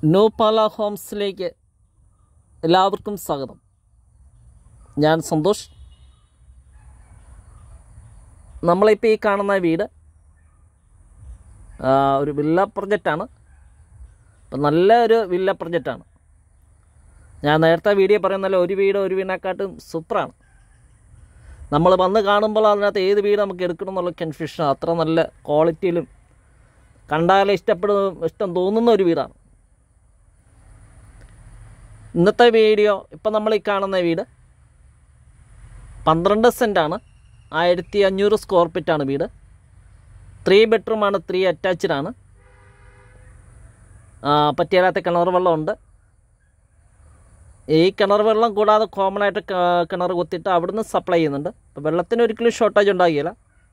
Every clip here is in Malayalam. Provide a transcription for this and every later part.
നോപാല ഹോംസിലേക്ക് എല്ലാവർക്കും സ്വാഗതം ഞാൻ സന്തോഷ് നമ്മളിപ്പോൾ ഈ കാണുന്ന വീട് ആ, ഒരു വില്ല പ്രൊജക്റ്റാണ് അപ്പം നല്ല ഒരു വില്ല പ്രൊജക്റ്റാണ് ഞാൻ നേരത്തെ വീഡിയോ പറയുന്നല്ലോ ഒരു വീട് ഒരു വീടിനെക്കാട്ടും സൂപ്പറാണ് നമ്മൾ വന്ന് കാണുമ്പോൾ അതിനകത്ത് ഏത് വീട് നമുക്ക് എടുക്കണം എന്നുള്ള കൺഫ്യൂഷൻ അത്ര നല്ല ക്വാളിറ്റിയിലും കണ്ടാലേ ഇഷ്ടപ്പെടുന്ന ഇഷ്ടം തോന്നുന്ന ഒരു വീടാണ് ഇന്നത്തെ വീഡിയോ ഇപ്പം നമ്മൾ ഈ കാണുന്ന വീട് പന്ത്രണ്ട് സെൻറ്റാണ് ആയിരത്തി അഞ്ഞൂറ് സ്ക്വയർ ഫീറ്റാണ് വീട് ത്രീ ബെഡ്റൂമാണ് ത്രീ അറ്റാച്ച്ഡ് ആണ് ആ, പറ്റിയാലാത്ത കിണർ വെള്ളമുണ്ട് ഈ കിണർ വെള്ളം കൂടാതെ കോമൺ ആയിട്ട് ക- കിണർ കുത്തിയിട്ട് അവിടുന്ന് സപ്ലൈ ചെയ്യുന്നുണ്ട് അപ്പോൾ വെള്ളത്തിന് ഒരിക്കലും ഷോർട്ടേജ് ഉണ്ടാകില്ല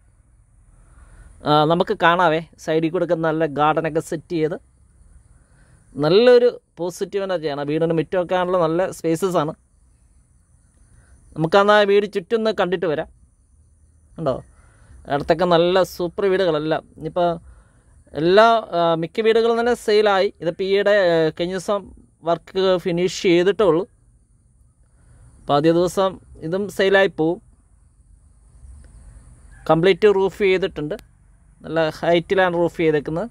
ആ, നമുക്ക് കാണാവേ സൈഡിൽ കൂടെ ഒക്കെ നല്ല ഗാർഡനൊക്കെ സെറ്റ് ചെയ്ത് നല്ലൊരു പോസിറ്റീവ് എനർജിയാണ് വീടിന് മുറ്റമൊക്കെ ആണല്ലോ നല്ല സ്പേസസ് ആണ് നമുക്കന്ന് ആ വീട് ചുറ്റും ഒന്ന് കണ്ടിട്ട് വരാം ഉണ്ടോ അടുത്തൊക്കെ നല്ല സൂപ്പർ വീടുകളെല്ലാം ഇനിയിപ്പോൾ എല്ലാ ആ, മിക്ക വീടുകളും തന്നെ സെയിലായി ഇതിപ്പോൾ ഈയിടെ ആ, കഴിഞ്ഞ ദിവസം വർക്ക് ഫിനിഷ് ചെയ്തിട്ടേ ഉള്ളൂ അപ്പോൾ ആദ്യ ദിവസം ഇതും സെയിലായി പോവും കംപ്ലീറ്റ് റൂഫ് ചെയ്തിട്ടുണ്ട് നല്ല ഹൈറ്റിലാണ് റൂഫ് ചെയ്തേക്കുന്നത്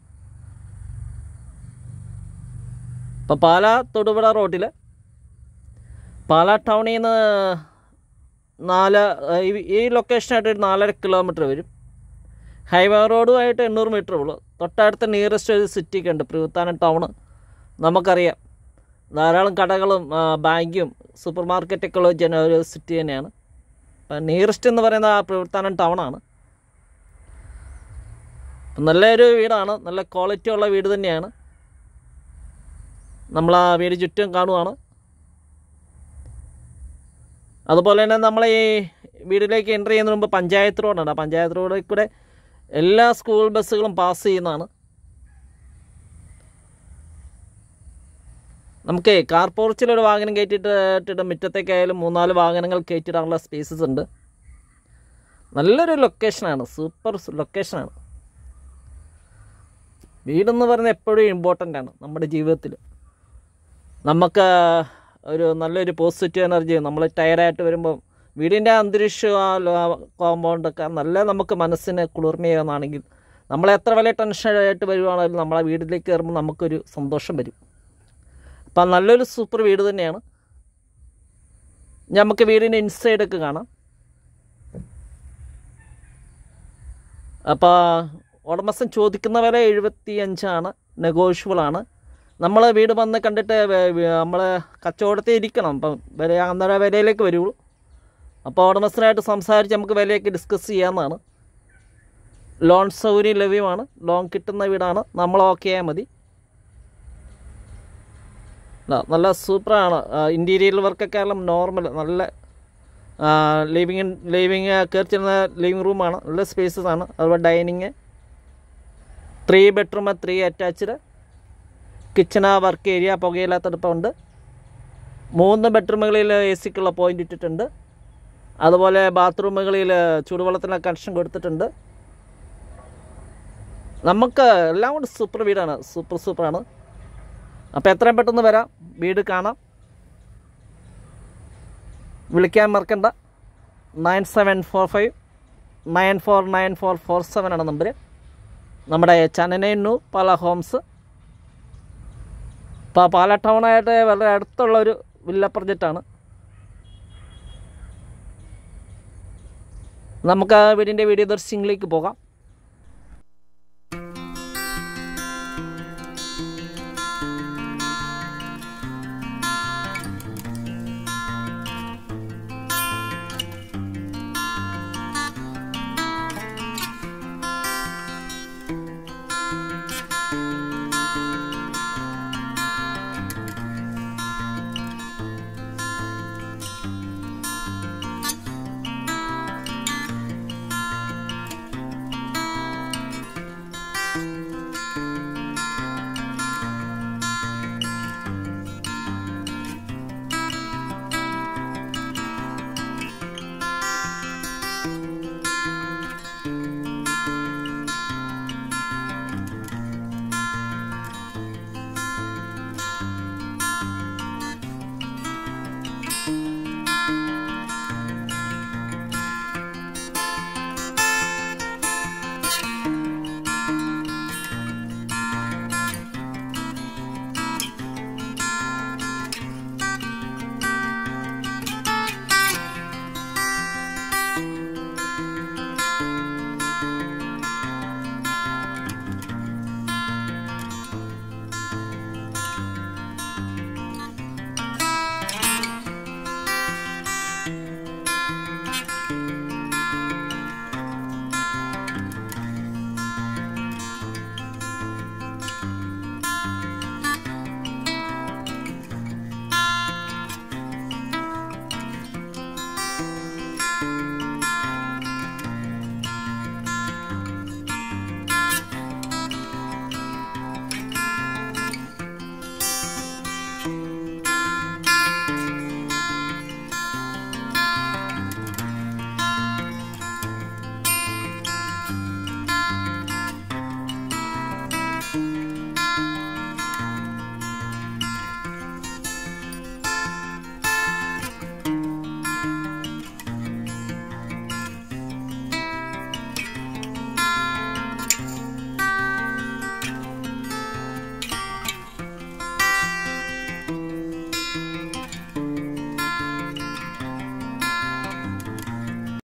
ഇപ്പോൾ പാലാ തൊടുപുഴ റോഡിൽ പാലാ ടൗണിൽ നിന്ന് നാല് ഈ- ഈ ലൊക്കേഷനായിട്ട് ഒരു നാലര കിലോമീറ്റർ വരും ഹൈവേ റോഡുമായിട്ട് എണ്ണൂറ് മീറ്റർ ഉള്ളൂ തൊട്ടടുത്ത നിയറസ്റ്റ് ഒരു സിറ്റിക്ക് ഉണ്ട് പ്രവൃത്താനം ടൗണ് നമുക്കറിയാം ധാരാളം കടകളും ആ, ബാങ്കും സൂപ്പർ മാർക്കറ്റൊക്കെ ഉള്ള ജന ഒരു സിറ്റി തന്നെയാണ് അപ്പം നിയറസ്റ്റ് എന്ന് പറയുന്നത് ആ പ്രവൃത്താനം ടൗണാണ് അപ്പം നല്ലൊരു വീടാണ് നല്ല ക്വാളിറ്റി ഉള്ള വീട് തന്നെയാണ് നമ്മൾ ആ വീട് ചുറ്റും കാണുവാണ് അതുപോലെ തന്നെ നമ്മൾ ഈ വീട്ടിലേക്ക് എൻ്റർ ചെയ്യുന്നതിന് മുമ്പ് പഞ്ചായത്ത് റോഡാണ് ആ പഞ്ചായത്ത് റോഡിൽ കൂടെ എല്ലാ സ്കൂൾ ബസ്സുകളും പാസ് ചെയ്യുന്നതാണ് നമുക്ക് കാർ പോർച്ചിലൊരു വാഹനം കയറ്റിയിട്ട് ഇട്ടിട്ട് മുറ്റത്തേക്കായാലും മൂന്നാല് വാഹനങ്ങൾ കയറ്റിയിടാനുള്ള സ്പേസസ് ഉണ്ട് നല്ലൊരു ലൊക്കേഷനാണ് സൂപ്പർ ലൊക്കേഷനാണ് വീടെന്ന് പറയുന്നത് എപ്പോഴും ഇമ്പോർട്ടൻ്റ് ആണ് നമ്മുടെ ജീവിതത്തിൽ നമുക്ക് ഒരു നല്ലൊരു പോസിറ്റീവ് എനർജി നമ്മൾ ടയർഡായിട്ട് വരുമ്പോൾ വീടിൻ്റെ അന്തരീക്ഷം ആ കോമ്പൗണ്ടൊക്കെ നല്ല നമുക്ക് മനസ്സിന് കുളിർമയാണെന്നാണെങ്കിൽ നമ്മൾ എത്ര വലിയ ടെൻഷനായിട്ട് വരുവാണെങ്കിലും നമ്മളെ വീട്ടിലേക്ക് കയറുമ്പോൾ നമുക്കൊരു സന്തോഷം വരും അപ്പം നല്ലൊരു സൂപ്പർ വീട് തന്നെയാണ് നമുക്ക് വീടിൻ്റെ ഇൻസൈഡൊക്കെ കാണാം അപ്പോൾ ഉടമസ്ഥൻ ചോദിക്കുന്ന വില എഴുപത്തി അഞ്ചാണ് നെഗോഷ്യബിളാണ് നമ്മൾ വീട് വന്ന് കണ്ടിട്ട് നമ്മൾ കച്ചവടത്തിൽ ഇരിക്കണം അപ്പം വില അന്നേരം വിലയിലേക്ക് വരുള്ളൂ അപ്പോൾ ഉടമസ്ഥനായിട്ട് സംസാരിച്ച് നമുക്ക് വിലയൊക്കെ ഡിസ്കസ് ചെയ്യാവുന്നതാണ് ലോൺ സൗകര്യം ലഭ്യമാണ് ലോൺ കിട്ടുന്ന വീടാണ് നമ്മൾ ഓക്കെ ആയാൽ മതി ആ, നല്ല സൂപ്പറാണ് ഇൻറ്റീരിയൽ വർക്കൊക്കെ ആയാലും നോർമൽ നല്ല ലിവിങ് ലിവിങ് കയറി ചെല്ലുന്ന ലിവിങ് റൂമാണ് നല്ല സ്പേസസ് ആണ് അതുപോലെ dining three bedroom three attached kitchen work area പുകയില്ലാത്തടുപ്പമുണ്ട് മൂന്ന് ബെഡ്റൂമുകളിൽ എ സിക്കുള്ള പോയിൻ്റ് ഇട്ടിട്ടുണ്ട് അതുപോലെ ബാത്റൂമുകളിൽ ചൂടുവെള്ളത്തിന് കണക്ഷൻ കൊടുത്തിട്ടുണ്ട് നമുക്ക് എല്ലാം കൊണ്ട് സൂപ്പർ വീടാണ് സൂപ്പർ സൂപ്പറാണ് അപ്പോൾ എത്രയും പെട്ടെന്ന് വരാം വീട് കാണാം വിളിക്കാൻ മറക്കണ്ട nine seven four five nine four nine four four seven ആണ് നമ്പർ നമ്മുടെ ചനനു പാല ഹോംസ് ഇപ്പോൾ പാല ടൗണായിട്ട് വളരെ അടുത്തുള്ള ഒരു വില്ല പ്രൊജക്റ്റാണ് നമുക്ക് ആ വീടിൻ്റെ വീഡിയോ ദർശനങ്ങളിലേക്ക് പോകാം